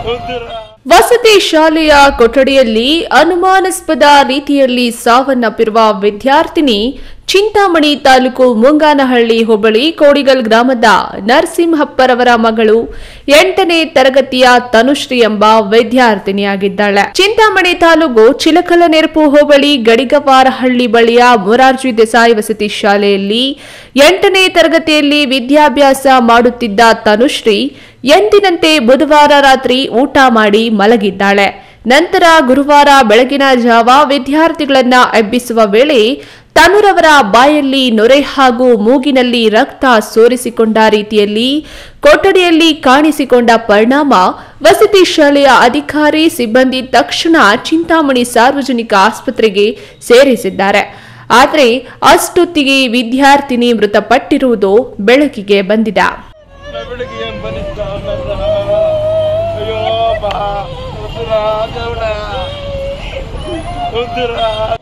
ವಸತಿ ಶಾಲೆಯ ಕೊಠಡಿಯಲ್ಲಿ ಅನುಮಾನಾಸ್ಪದ ರೀತಿಯಲ್ಲಿ ಸಾವನ್ನಪ್ಪಿರುವ ವಿದ್ಯಾರ್ಥಿನಿ ಚಿಂತಾಮಣಿ ತಾಲೂಕು ಮುಂಗಾನಹಳ್ಳಿ ಹೋಬಳಿ ಕೋಡಿಗಲ್ ಗ್ರಾಮದ ನರಸಿಂಹಪ್ಪರವರ ಮಗಳು ಎಂಟನೇ ತರಗತಿಯ ತನುಶ್ರೀ ಎಂಬ ವಿದ್ಯಾರ್ಥಿನಿಯಾಗಿದ್ದಾಳೆ ಚಿಂತಾಮಣಿ ತಾಲೂಕು ಚಿಲಕಲನೆರಪು ಹೋಬಳಿ ಗಡಿಗವಾರಹಳ್ಳಿ ಬಳಿಯ ಮೊರಾರ್ಜಿ ದೇಸಾಯಿ ವಸತಿ ಶಾಲೆಯಲ್ಲಿ ಎಂಟನೇ ತರಗತಿಯಲ್ಲಿ ವಿದ್ಯಾಭ್ಯಾಸ ಮಾಡುತ್ತಿದ್ದ ತನುಶ್ರೀ ಎಂದಿನಂತೆ ಬುಧವಾರ ರಾತ್ರಿ ಊಟ ಮಾಡಿ ಮಲಗಿದ್ದಾಳೆ ನಂತರ ಗುರುವಾರ ಬೆಳಗಿನ ಜಾವ ವಿದ್ಯಾರ್ಥಿಗಳನ್ನ ಎಬ್ಬಿಸುವ ವೇಳೆ ತನುರವರ ಬಾಯಲ್ಲಿ ನೊರೆ ಹಾಗೂ ಮೂಗಿನಲ್ಲಿ ರಕ್ತ ಸೋರಿಸಿಕೊಂಡ ರೀತಿಯಲ್ಲಿ ಕೊಠಡಿಯಲ್ಲಿ ಕಾಣಿಸಿಕೊಂಡ ಪರಿಣಾಮ ವಸತಿ ಶಾಲೆಯ ಅಧಿಕಾರಿ ಸಿಬ್ಬಂದಿ ತಕ್ಷಣ ಚಿಂತಾಮಣಿ ಸಾರ್ವಜನಿಕ ಆಸ್ಪತ್ರೆಗೆ ಸೇರಿಸಿದ್ದಾರೆ ಆದರೆ ಅಷ್ಟೊತ್ತಿಗೆ ವಿದ್ಯಾರ್ಥಿನಿ ಮೃತಪಟ್ಟಿರುವುದು ಬೆಳಕಿಗೆ ಬಂದಿದೆ ಬೆಳಗ್ಗೆ ಏನ್ ಬಂದಿದ್ದ ನನ್ನ ಅಯ್ಯೋ ಬಾ ಉದುರ ದೇವ್ರ ಉದುರ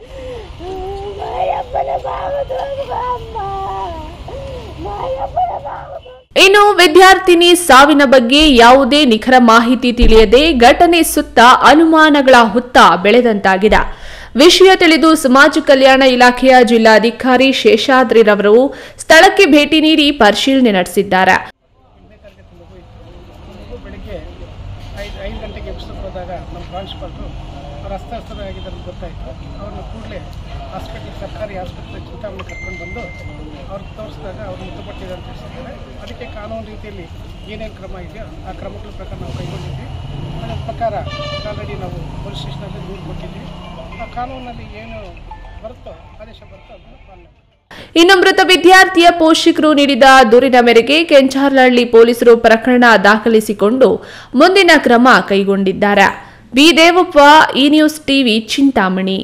ಇನ್ನು ವಿದ್ಯಾರ್ಥಿನಿ ಸಾವಿನ ಬಗ್ಗೆ ಯಾವುದೇ ನಿಖರ ಮಾಹಿತಿ ತಿಳಿಯದೆ ಘಟನೆ ಸುತ್ತ ಅನುಮಾನಗಳ ಹುತ್ತ ಬೆಳೆದಂತಾಗಿದೆ ವಿಷಯ ತಿಳಿದು ಸಮಾಜ ಕಲ್ಯಾಣ ಇಲಾಖೆಯ ಜಿಲ್ಲಾಧಿಕಾರಿ ಶೇಷಾದ್ರಿರವರು ಸ್ಥಳಕ್ಕೆ ಭೇಟಿ ನೀಡಿ ಪರಿಶೀಲನೆ ನಡೆಸಿದ್ದಾರೆ ಎಂಟನೇ ತರಗತಿ ಮಗು ಇತ್ತು ಮಗು ಬೆಳಿಗ್ಗೆ ಐದು ಐದು ಗಂಟೆಗೆ ಎಬ್ಬಿಸೋಕೆ ಹೋದಾಗ ನಮ್ಮ ಪ್ರಾಂಶುಪಾಲರು ಅವ್ರು ಅಸ್ತವ್ಯಸ್ತರಾಗಿದ್ದಾರೆ ಗೊತ್ತಾಯಿತು ಅವ್ರನ್ನ ಕೂಡಲೇ ಹಾಸ್ಪಿಟ್ಲಿಗೆ ಸರ್ಕಾರಿ ಆಸ್ಪತ್ರೆ ಚಿಂತಾಮಣಿ ಕರ್ಕೊಂಡು ಬಂದು ಅವ್ರಿಗೆ ತೋರಿಸಿದಾಗ ಅವ್ರು ಮೃತಪಟ್ಟಿದ್ದಾರೆ ಅಂತ ತಿಳಿಸಿದ್ದಾರೆ ಅದಕ್ಕೆ ಕಾನೂನು ರೀತಿಯಲ್ಲಿ ಏನೇನು ಕ್ರಮ ಇದೆಯೋ ಆ ಕ್ರಮಗಳ ಪ್ರಕಾರ ನಾವು ಕೈಗೊಂಡಿದ್ವಿ ಅದರ ಪ್ರಕಾರ ಆಲ್ರೆಡಿ ನಾವು ಪೊಲೀಸ್ ಸ್ಟೇಷನಲ್ಲಿ ದೂರು ಕೊಟ್ಟಿದ್ವಿ ಆ ಕಾನೂನಲ್ಲಿ ಏನು ಬರುತ್ತೋ ಆದೇಶ ಬರುತ್ತೋ ಅದನ್ನು ಪಾಲನೆ ಮಾಡ್ತೀವಿ. ಇನ್ನು ಮೃತ ವಿದ್ಯಾರ್ಥಿಯ ಪೋಷಕರು ನೀಡಿದ ದೂರಿನ ಮೇರೆಗೆ ಕೆಂಚಾರ್ಲಹಳ್ಳಿ ಪೊಲೀಸರು ಪ್ರಕರಣ ದಾಖಲಿಸಿಕೊಂಡು ಮುಂದಿನ ಕ್ರಮ ಕೈಗೊಂಡಿದ್ದಾರೆ ಬಿ ದೇವಪ್ಪ ಈ ನ್ಯೂಸ್ ಟಿವಿ ಚಿಂತಾಮಣಿ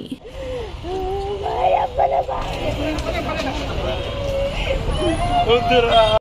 ಉದುರ